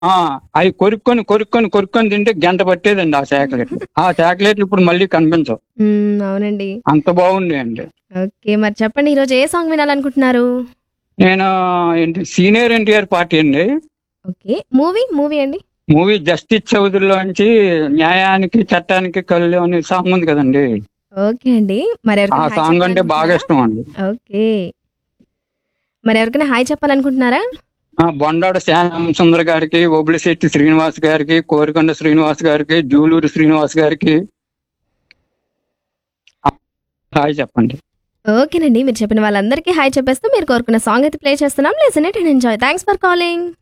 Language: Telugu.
ఆ అవి కొరుక్కొని కొరుక్కొని కొరుక్కొని తింటే గంట పట్టేదండి ఆ చాక్లెట్ ఆ చాక్లెట్లు ఇప్పుడు మళ్ళీ కనిపించవు మ్మ్, అవునండి అంత బాగుంది అండి ఓకే మరి చెప్పండి ఈరోజు ఏ సాంగ్ వినాలనుకుంటున్నారు నేను ఏంటి సీనియర్ ఎన్టీఆర్ పార్టీ అండి ఓకే మూవీ మూవీ అండి మూవీ జస్టిస్ చౌదరిలోంచి న్యాయానికి చట్టానికి కళ్ళు అనే సాంగ్ ఉంది కదండి ఓకే అండి మరి ఆ ఎవరికైనా హాయ్ సాంగ్ అంటే బాగా చెప్పాలనుకుంటున్నారా? ఇష్టం అండి ఓకే మరి ఎవరికైనా హాయ్ చెప్పాలనుకుంటున్నారా ఆ బొండాడ శ్యామ్ సుందర్ గారికి ఒబిలిశెట్టి శ్రీనివాస్ గారికి కోరికొండ శ్రీనివాస్ గారికి జూలూరు శ్రీనివాస్ గారికి హాయ్ చెప్పండి ఓకేనండి మీరు చెప్పిన వాళ్ళందరికీ హాయ్ చెప్పేస్తూ మీరు కోరుకున్న సాంగ్ అయితే ప్లే చేస్తున్నాం listen it and enjoy thanks for calling